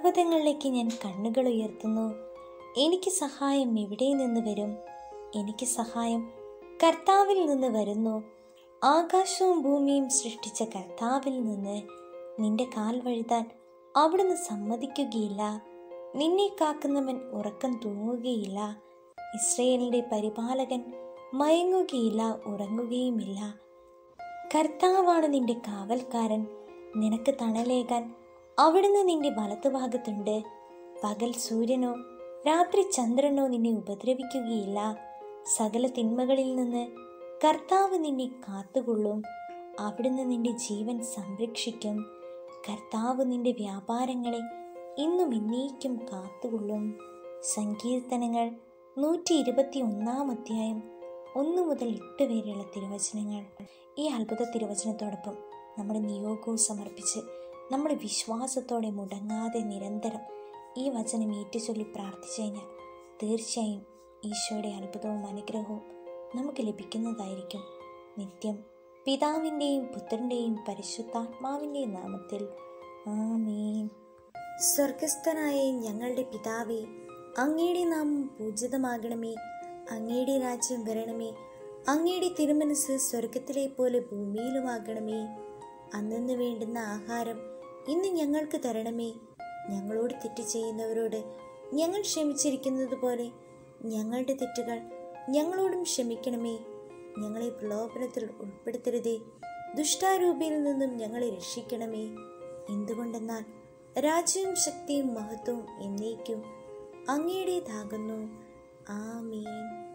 പർവ്വതങ്ങളിലേക്ക് ഞാൻ കണ്ണുകൾ ഉയർത്തുന്നു എനിക്ക് സഹായം എവിടെ നിന്ന് വരും എനിക്ക് സഹായം കർത്താവിൽ നിന്ന് വരുന്നു ആകാശവും ഭൂമിയും സൃഷ്ടിച്ച കർത്താവിൽ നിന്ന് നിന്റെ കാൽ വഴുതാൻ അവിടുന്ന് സമ്മതിക്കുകയില്ല നിന്നെ കാക്കുന്നവൻ ഉറക്കം തൂങ്ങുകയില്ല ഇസ്രയേലിൻ്റെ പരിപാലകൻ മയങ്ങുകയില്ല ഉറങ്ങുകയുമില്ല കർത്താവാണ് നിന്റെ കാവൽക്കാരൻ നിനക്ക് തണലേകാൻ അവിടുന്ന് നിന്റെ വലത്തുഭാഗത്തുണ്ട് പകൽ സൂര്യനോ രാത്രി ചന്ദ്രനോ നിന്നെ ഉപദ്രവിക്കുകയില്ല സകല തിന്മകളിൽ നിന്ന് കർത്താവ് നിന്നെ കാത്തുകൊള്ളും അവിടുന്ന് നിന്റെ ജീവൻ സംരക്ഷിക്കും കർത്താവ് നിന്റെ വ്യാപാരങ്ങളെ ഇന്നും എന്നേക്കും കാത്തുകൊള്ളും സങ്കീർത്തനങ്ങൾ നൂറ്റി ഇരുപത്തി ഒന്നാം അധ്യായം ഒന്ന് മുതൽ എട്ട് വരെയുള്ള തിരുവചനങ്ങൾ ഈ അത്ഭുത തിരുവചനത്തോടൊപ്പം നമ്മുടെ നിയോഗവും സമർപ്പിച്ച് നമ്മുടെ വിശ്വാസത്തോടെ മുടങ്ങാതെ നിരന്തരം ഈ വചനം ഏറ്റുചൊല്ലി പ്രാർത്ഥിച്ചു കഴിഞ്ഞാൽ തീർച്ചയായും ഈശോയുടെ അത്ഭുതവും അനുഗ്രഹവും നമുക്ക് ലഭിക്കുന്നതായിരിക്കും നിത്യം പിതാവിൻ്റെയും പുത്രൻ്റെയും പരിശുദ്ധാത്മാവിൻ്റെയും നാമത്തിൽ ആമീൻ സ്വർഗസ്ഥനായ ഞങ്ങളുടെ പിതാവേ അങ്ങയുടെ നാമം പൂജിതമാകണമേ അങ്ങയുടെ രാജ്യം വരണമേ അങ്ങയുടെ തിരുമനസ് സ്വർഗത്തിലെ പോലെ ഭൂമിയിലുമാകണമേ അന്നു വേണ്ടുന്ന ആഹാരം ഇന്ന് ഞങ്ങൾക്ക് തരണമേ ഞങ്ങളോട് തെറ്റ് ചെയ്യുന്നവരോട് ഞങ്ങൾ ക്ഷമിച്ചിരിക്കുന്നത് പോലെ ഞങ്ങളുടെ തെറ്റുകൾ ഞങ്ങളോടും ക്ഷമിക്കണമേ ഞങ്ങളെ പ്രലോഭനത്തിൽ ഉൾപ്പെടുത്തരുതേ ദുഷ്ടാരൂപിയിൽ നിന്നും ഞങ്ങളെ രക്ഷിക്കണമേ എന്തുകൊണ്ടെന്നാൽ രാജ്യവും ശക്തിയും മഹത്വവും എന്നേക്കും അങ്ങയുടേതാകുന്നു ആമീൻ